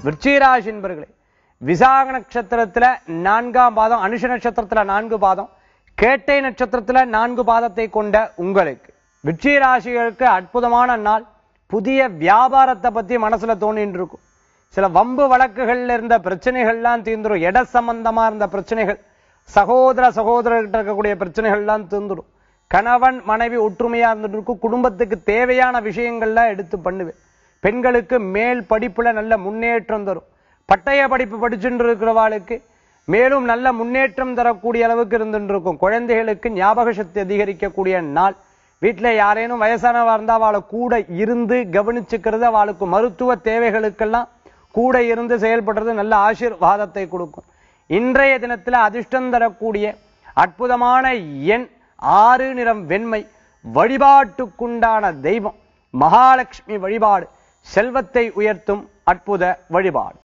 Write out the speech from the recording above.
விருச்சிகராசி என்பர்களே விசாக நட்சத்திரத்துல நான்காம் பாதம் அனுஷ நட்சத்திரத்துல நான்கு பாதம் கேட்டை நட்சத்திரத்துல நான்கு பாதத்தை கொண்ட உங்களுக்கு விருச்சிக ராசிகளுக்கு அற்புதமான நாள் புதிய வியாபாரத்தை பத்தி மனசுல தோணிட்டு இருக்கும் சில வம்பு வழக்குகள்ல இருந்த பிரச்சனைகள்லாம் தீர்ந்துடும் இட சம்பந்தமா இருந்த பிரச்சனைகள் சகோதர சகோதரர்கிட்ட இருக்கக்கூடிய பிரச்சனைகள்லாம் தீர்ந்துடும் கணவன் மனைவி ஒற்றுமையா இருந்துட்டு இருக்கும் குடும்பத்துக்கு தேவையான விஷயங்கள்லாம் எடுத்து பண்ணுவேன் பெண்களுக்கு மேல் படிப்புல நல்ல முன்னேற்றம் தரும் பட்டய படிப்பு படிச்சுட்டு இருக்கிறவாளுக்கு மேலும் நல்ல முன்னேற்றம் தரக்கூடிய அளவுக்கு இருந்துட்டு இருக்கும் குழந்தைகளுக்கு ஞாபக சக்தி அதிகரிக்கக்கூடிய நாள் வீட்டுல யாரேனும் வயசானவா இருந்தா அவளை கூட இருந்து கவனிச்சுக்கிறது அவளுக்கு மருத்துவ தேவைகளுக்கெல்லாம் கூட இருந்து செயல்படுறது நல்ல ஆசீர்வாதத்தை கொடுக்கும் இன்றைய தினத்துல அதிர்ஷ்டம் தரக்கூடிய அற்புதமான எண் ஆறு நிறம் வெண்மை வழிபாட்டுக்குண்டான தெய்வம் மகாலட்சுமி வழிபாடு செல்வத்தை உயர்த்தும் அற்புத வழிபாடு